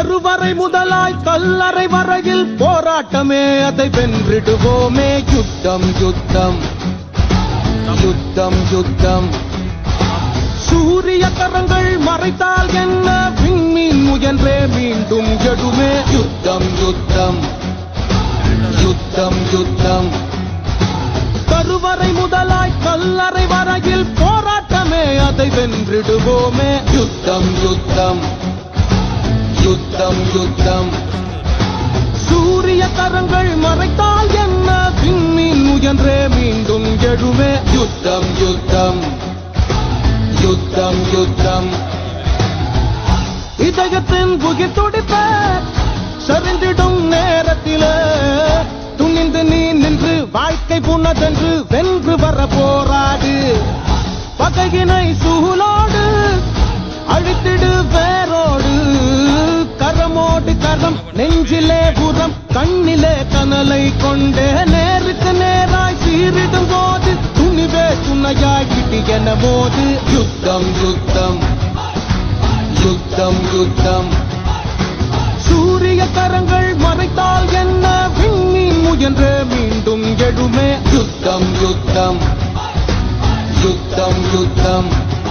கருவறை முதலாய் கல்லறை வரையில் போராட்டமே அதை வென்றிடுவோமே யுத்தம் யுத்தம் யுத்தம் யுத்தம் சூரிய கரங்கள் மறைத்தால் என்ன விண்மீன் முயன்றே மீண்டும் எடுமே யுத்தம் யுத்தம் யுத்தம் யுத்தம் கருவறை முதலாய் கல்லறை வரையில் போராட்டமே அதை வென்றிடுவோமே யுத்தம் யுத்தம் யுத்தம் யுத்தம் சூரிய கரங்கள் மறைத்தால் என்ன விண்மீன் முயன்றே மீண்டும் எழுமே யுத்தம் யுத்தம் யுத்தம் யுத்தம் இதயத்தின் புகிர் துடிப்ப சரிந்திடும் நேரத்திலே துணிந்து நீ நின்று வாழ்க்கை புனதென்று வென்று வர போராடு பகையினை சூலோடு அழித்திடு வேரோடு கரமோடு கரம் நெஞ்சிலே புறம் கண்ணிலே கனலை கொண்டே நேருக்கு நேராய் சீரிடும் போது துணிவே துணையாய் விட்டு என போது யுத்தம் யுத்தம் யுத்தம் யுத்தம் சூரிய கரங்கள் மறைத்தால் என்ன விண்மீன் முயன்று மீண்டும் எழுமே யுத்தம் யுத்தம் யுத்தம் யுத்தம்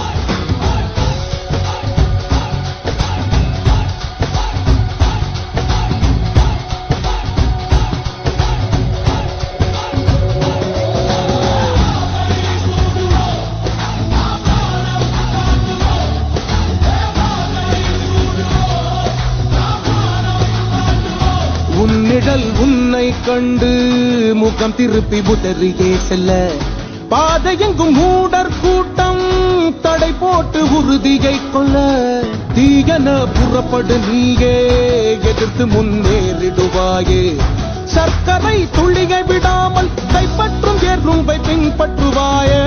உன்னிடல் உன்னை கண்டு முகம் திருப்பி புதறியே செல்ல பாதையெங்கும் மூடர் கூட்டம் தடை போட்டு உறுதியை கொள்ள தீயன புறப்படு நீயே எதிர்த்து முன்னேறிடுவாயே சர்க்கரை துளியை விடாமல் கைப்பற்றும் எறும்பை பின்பற்றுவாயே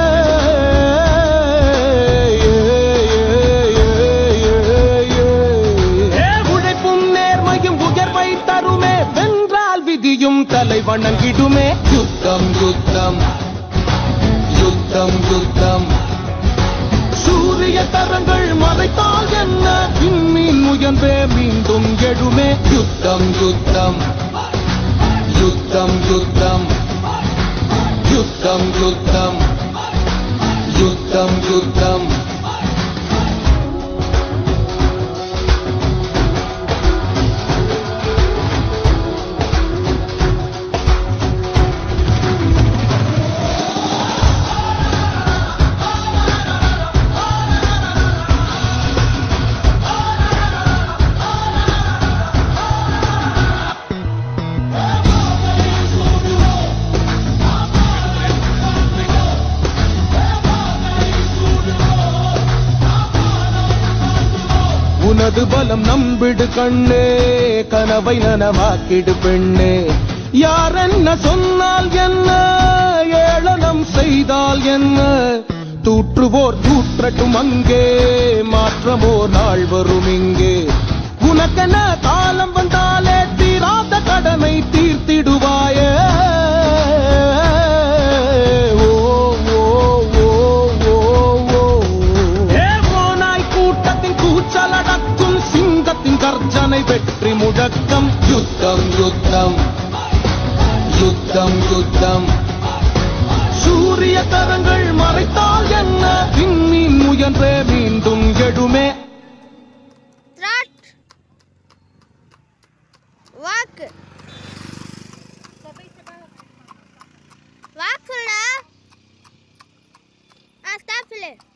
ஏ, உழைப்பும் நேர்மையும் உயர்வை தருமே வென்றால் விதியும் தலை வணங்கிடுமே யுத்தம் யுத்தம் யுத்தம் யுத்தம் சூரிய கரங்கள் மறைத்தால் என்ன விண்மீன் முயன்றே மீண்டும் எழுமே யுத்தம் யுத்தம் யுத்தம் யுத்தம் யுத்தம் யுத்தம் யுத்தம் யுத்தம் உனது பலம் நம்பிடு கண்ணே கனவை நனவாக்கிடு பெண்ணே யார் என்ன சொன்னால் என்ன ஏளனம் செய்தால் என்ன தூற்றுவோர் தூற்றட்டும் அங்கே மாற்றமோ நாள் வரும் இங்கே உனக்கென காலம் வந்தாலே தீராத கடனை தீர்த்திடுவாயே ஓ ஓ ஓ ஓ ஓ ஏ ஓநாய் கூட்டத்தின் கூச்சலடக்கும் சிங்கத்தின் கர்ஜனை வெற்றி முழக்கம் யுத்தம் யுத்தம் யுத்தம் யுத்தம் சூரிய கரங்கள் மறைத்தால் என்ன விண்மீன் முயன்றே மீண்டும் எழுமே த்ராட் வாக்கு வாக்குடா ஆ ஸ்டாப் சொல்லு